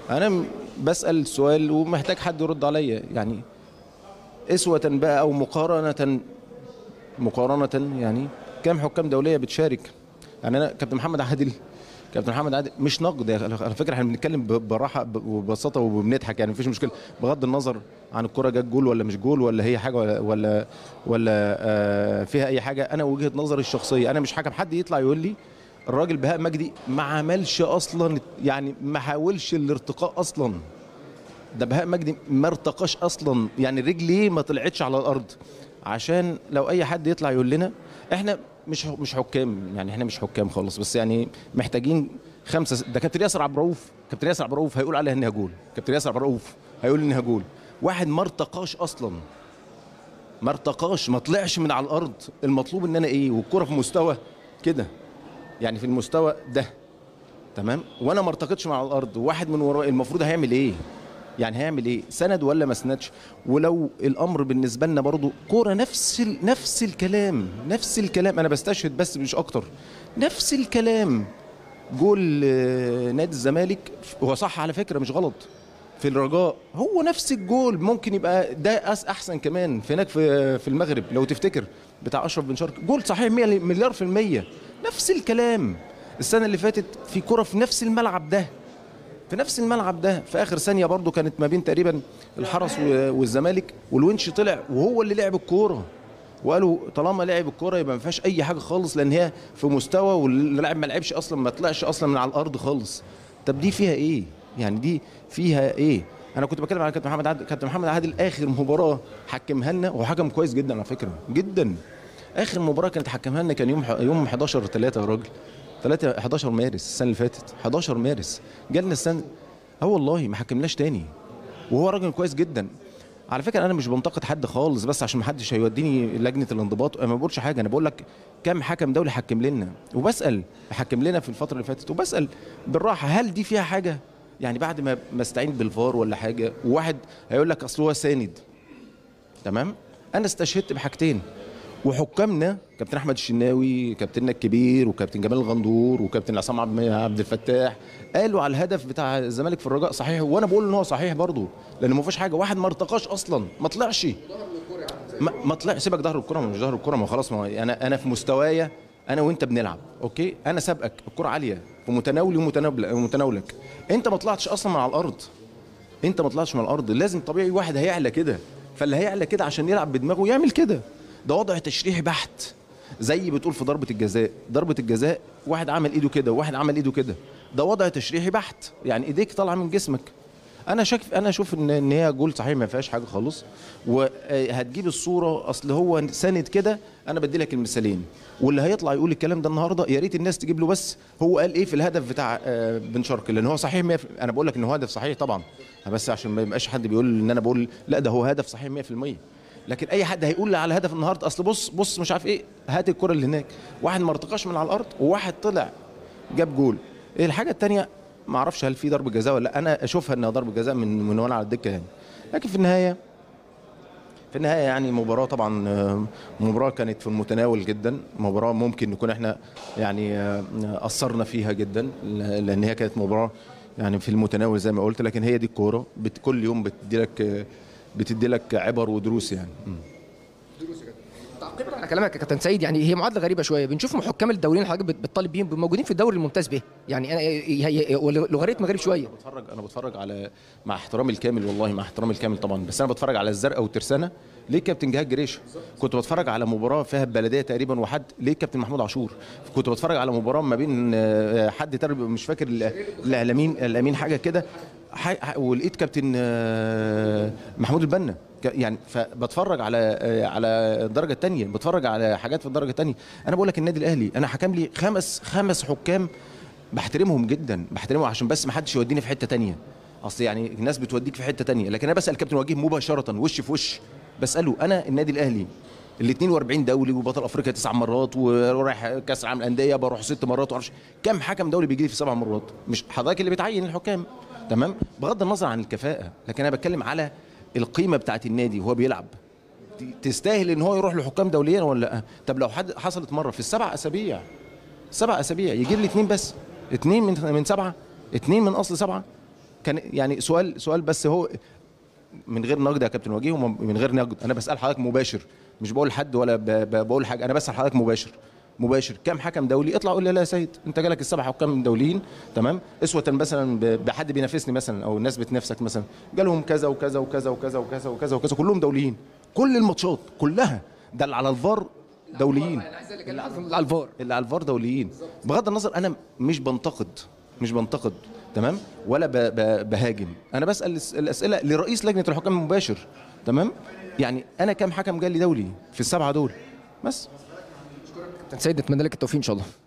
انا م- بسال سؤال ومحتاج حد يرد عليا يعني اسوه بقى او مقارنه مقارنه يعني كم حكام دوليه بتشارك يعني انا كابتن محمد عادل كابتن محمد عادل مش نقد يا أخي، على فكره احنا بنتكلم ب- براحه ب- وببساطه وبنضحك يعني مفيش مشكله بغض النظر عن الكره جت جول ولا مش جول ولا هي حاجه ولا ولا, ولا آه فيها اي حاجه انا وجهه نظري الشخصيه انا مش حكم حد يطلع يقول لي الراجل بهاء مجدي ما عملش اصلا يعني ما حاولش الارتقاء اصلا ده بهاء مجدي ما ارتقاش اصلا يعني رجليه ما طلعتش على الارض عشان لو اي حد يطلع يقول لنا احنا مش مش حكام يعني احنا مش حكام خالص بس يعني محتاجين خمسه ده كابتن ياسر عبد الرؤوف كابتن ياسر عبد الرؤوف هيقول عليها انها جول كابتن ياسر عبد الرؤوف هيقول انها جول واحد ما ارتقاش اصلا ما ارتقاش ما طلعش من على الارض المطلوب ان انا ايه والكره في مستوى كده يعني في المستوى ده تمام وانا ما ارتقيتش مع الارض واحد من وراء المفروض هيعمل ايه يعني هيعمل ايه سند ولا ما سندش ولو الامر بالنسبه لنا برضو كوره نفس ال... نفس الكلام نفس الكلام انا بستشهد بس مش اكتر نفس الكلام جول آه، نادي الزمالك هو صح على فكره مش غلط في الرجاء هو نفس الجول ممكن يبقى ده أس احسن كمان في هناك في في المغرب لو تفتكر بتاع اشرف بن شرقي جول صحيح 100 مليار في المية نفس الكلام السنه اللي فاتت في كره في نفس الملعب ده في نفس الملعب ده في اخر ثانيه برضو كانت ما بين تقريبا الحرس و- والزمالك والونش طلع وهو اللي لعب الكوره وقالوا طالما لعب الكوره يبقى ما فيهاش اي حاجه خالص لان هي في مستوى واللاعب ما لعبش اصلا ما طلعش اصلا من على الارض خالص طب دي فيها ايه يعني دي فيها ايه انا كنت بتكلم على كابتن محمد عادل كابتن محمد عادل اخر مباراه حكمها لنا وهو حكم كويس جدا على فكره جدا اخر مباراه كانت حكمها لنا كان يوم يوم 11 3 يا راجل 3 11 مارس السنه اللي فاتت 11 مارس جالنا السنه اه والله ما حكمناش تاني وهو راجل كويس جدا على فكره انا مش بنتقد حد خالص بس عشان ما حدش هيوديني لجنه الانضباط انا ما بقولش حاجه انا بقول لك كم حكم دولي حكم لنا وبسال حكم لنا في الفتره اللي فاتت وبسال بالراحه هل دي فيها حاجه يعني بعد ما ما استعين بالفار ولا حاجه وواحد هيقول لك اصل هو ساند تمام انا استشهدت بحاجتين وحكامنا كابتن احمد الشناوي كابتننا الكبير وكابتن جمال الغندور وكابتن عصام عبد عبد الفتاح قالوا على الهدف بتاع الزمالك في الرجاء صحيح وانا بقول ان هو صحيح برضه لان ما فيش حاجه واحد ما ارتقاش اصلا ما طلعش ما, ما طلع سيبك ظهر الكره مش ظهر الكره ما خلاص ما هو انا انا في مستوايا انا وانت بنلعب اوكي انا سابقك الكره عاليه في متناولي ومتناول- ومتناولك انت ما طلعتش اصلا من على الارض انت ما طلعتش من الارض لازم طبيعي واحد هيعلى كده فاللي هيعلى كده عشان يلعب بدماغه يعمل كده ده وضع تشريحي بحت زي بتقول في ضربه الجزاء ضربه الجزاء واحد عمل ايده كده وواحد عمل ايده كده ده وضع تشريحي بحت يعني ايديك طالعه من جسمك انا شايف انا اشوف ان ان هي جول صحيح ما فيهاش حاجه خالص وهتجيب الصوره اصل هو ساند كده انا بدي لك المثالين واللي هيطلع يقول الكلام ده النهارده يا ريت الناس تجيب له بس هو قال ايه في الهدف بتاع آه، بن شرقي لان هو صحيح 100 انا بقول لك ان هو هدف صحيح طبعا بس عشان ما يبقاش حد بيقول ان انا بقول لا ده هو هدف صحيح 100% لكن اي حد هيقول لي على هدف النهارده اصل بص بص مش عارف ايه هات الكره اللي هناك واحد ما ارتقاش من على الارض وواحد طلع جاب جول ايه الحاجه الثانيه ما اعرفش هل في ضربه جزاء ولا لا انا اشوفها انها ضربه جزاء من من وانا على الدكه يعني لكن في النهايه في النهايه يعني مباراه طبعا آه، مباراه كانت في المتناول جدا مباراه ممكن نكون احنا يعني آه، اثرنا فيها جدا ل- لان هي كانت مباراه يعني في المتناول زي ما قلت لكن هي دي الكوره بت- كل يوم بتدي لك آه، بتدي لك عبر ودروس يعني م. تعقيبا على كلامك يا كابتن سيد يعني هي معادله غريبه شويه بنشوف الحكام الدوليين اللي حضرتك بت- بتطالب بيهم موجودين في الدوري الممتاز به يعني انا هي- هي- لوغاريتم غريب شويه بتفرج انا بتفرج على مع احترامي الكامل والله مع احترامي الكامل طبعا بس انا بتفرج على الزرقاء والترسانه ليه كابتن جهاد جريشه كنت بتفرج على مباراه فيها البلديه تقريبا وحد ليه كابتن محمود عاشور كنت بتفرج على مباراه ما بين آه، حد تاني مش فاكر ال- الاعلاميين الاعلاميين حاجه كده ح- ح- ولقيت كابتن آه، محمود البنا ك- يعني فبتفرج على آه، على الدرجه الثانيه بتفرج على حاجات في الدرجه الثانيه انا بقول لك النادي الاهلي انا حكم لي خمس خمس حكام بحترمهم جدا بحترمهم عشان بس ما حدش يوديني في حته تانية اصل يعني الناس بتوديك في حته تانية لكن انا بسال كابتن وجيه مباشره وش في وش بساله انا النادي الاهلي ال 42 دولي وبطل افريقيا تسع مرات ورايح كاس العالم للانديه بروح ست مرات وعرفش كم حكم دولي بيجي لي في سبع مرات مش حضرتك اللي بتعين الحكام تمام بغض النظر عن الكفاءه لكن انا بتكلم على القيمه بتاعت النادي وهو بيلعب تستاهل ان هو يروح لحكام دوليا ولا لا طب لو حد حصلت مره في السبع اسابيع سبع اسابيع يجيب لي اثنين بس اثنين من من سبعه اثنين من اصل سبعه كان يعني سؤال سؤال بس هو من غير نقد يا كابتن وجيه ومن غير نقد انا بسال حضرتك مباشر مش بقول لحد ولا ب- ب- بقول حاجه انا بسال حضرتك مباشر مباشر كم حكم دولي اطلع قول لي لا يا سيد انت جالك السبع حكام دوليين تمام اسوه مثلا ب- بحد بينافسني مثلا او الناس بتنافسك مثلا جالهم كذا وكذا وكذا وكذا وكذا وكذا وكذا كلهم دوليين كل الماتشات كلها ده اللي على الفار دوليين انا عايز اقول لك اللي على الفار اللي على الفار دوليين بغض النظر انا مش بنتقد مش بنتقد تمام ولا ب- ب- بهاجم انا بسال الس- الاسئله لرئيس لجنه الحكام المباشر تمام يعني انا كام حكم جالي دولي في السبعه دول بس كابتن سيد نتمنى لك التوفيق ان شاء الله